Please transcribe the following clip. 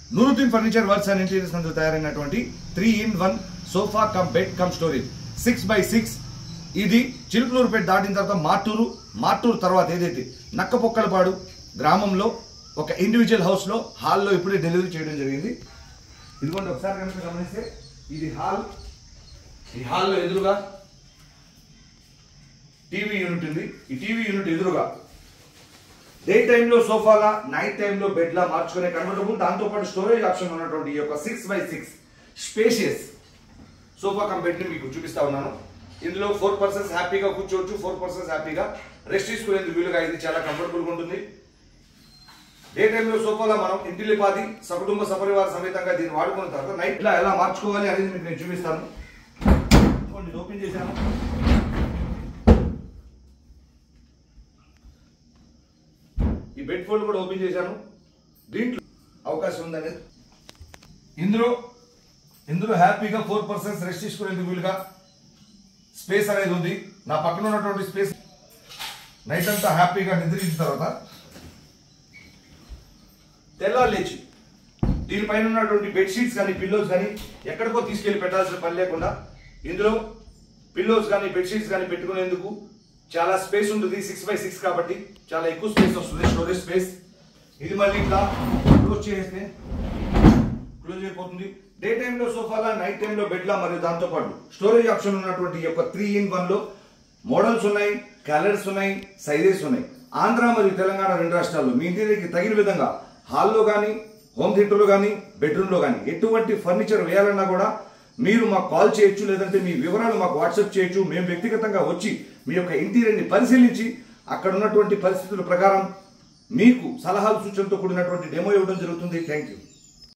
Nooruddin furniture works and interiors నందు తయారైనటువంటి three in one sofa cum bed cum storage six by six ఇది చిలుకలూరుపేట దాటిన తర్వాత మార్టూరు మార్టూరు తర్వాత ఏదైతే నక్కపొక్కలపాడు గ్రామంలో ఒక ఇండివిజువల్ హౌస్లో హాల్లో ఇప్పుడే డెలివరీ చేయడం జరిగింది ఇదిగోండి ఒకసారి కనుక గమనిస్తే ఇది హాల్ ఈ హాల్లో ఎదురుగా టీవీ యూనిట్ ఉంది ఈ టీవీ యూనిట్ ఎదురుగా డే టైంలో సోఫాలా నైట్ టైంలో బెడ్ లా మార్చుకునే కంఫర్టబుల్ దాంతో పాటు స్టోరేజ్ ఆప్షన్ ఉన్నటువంటి ఈ యొక్క six by six spacious sofa cum bed ని మీకు చూపిస్తా ఉన్నాను ఇందులో ఫోర్ పర్సన్స్ హ్యాపీగా కూర్చోవచ్చు ఫోర్ పర్సన్స్ హ్యాపీగా రెస్ట్ తీసుకునేందుకు వీలుగా ఇది చాలా కంఫర్టబుల్ గా ఉంటుంది డే టైంలో సోఫాలో మనం ఇంటిల్లిపాది సకుటుంబ సపరివార సమేతంగా దీన్ని వాడుకున్న తర్వాత నైట్ ఇలా ఎలా మార్చుకోవాలి అనేది మీకు నేను చూపిస్తాను కొన్ని ఓపెన్ చేశాను ఈ బెడ్ ఫోల్డ్ కూడా ఓపెన్ చేశాను దీంట్లో అవకాశం ఉందనేది ఇందులో ఇందులో హ్యాపీగా ఫోర్ పర్సన్స్ రెస్ట్ తీసుకునేందుకు వీలుగా స్పేస్ అనేది ఉంది నా పక్కన ఉన్నటువంటి స్పేస్ నైట్ అంతా హ్యాపీగా నిద్రించిన తర్వాత తెల్లారు లేచి దీనిపైన ఉన్నటువంటి బెడ్షీట్స్ కానీ పిల్లోస్ కానీ ఎక్కడికో తీసుకెళ్లి పెట్టాల్సిన పని లేకుండా ఇందులో పిల్లోస్ కానీ బెడ్షీట్స్ కానీ పెట్టుకునేందుకు చాలా స్పేస్ ఉంటుంది సిక్స్ బై సిక్స్ కాబట్టి చాలా ఎక్కువ స్పేస్ వస్తుంది స్టోరేజ్ స్పేస్ ఇది మళ్ళీ ఇట్లా క్లోజ్ చేస్తే క్లోజ్ అయిపోతుంది డే టైంలో సోఫాలా నైట్ టైంలో బెడ్లా మరియు దాంతో పాటు స్టోరేజ్ ఆప్షన్ ఉన్నటువంటి ఈ యొక్క త్రీ ఇన్ వన్ లో మోడల్స్ ఉన్నాయి కలర్స్ ఉన్నాయి సైజెస్ ఉన్నాయి ఆంధ్ర మరియు తెలంగాణ రెండు రాష్ట్రాల్లో మీ ఇంటికి తగిన విధంగా హాల్లో కానీ హోమ్ థియేటర్లో కానీ బెడ్రూమ్లో కానీ ఎటువంటి ఫర్నిచర్ వేయాలన్నా కూడా మీరు మాకు కాల్ చేయొచ్చు లేదంటే మీ వివరాలు మాకు వాట్సాప్ చేయొచ్చు మేము వ్యక్తిగతంగా వచ్చి మీ యొక్క ఇంటీరియర్ని పరిశీలించి అక్కడ ఉన్నటువంటి పరిస్థితుల ప్రకారం మీకు సలహాలు సూచనతో కూడినటువంటి డెమో ఇవ్వడం జరుగుతుంది థ్యాంక్ యూ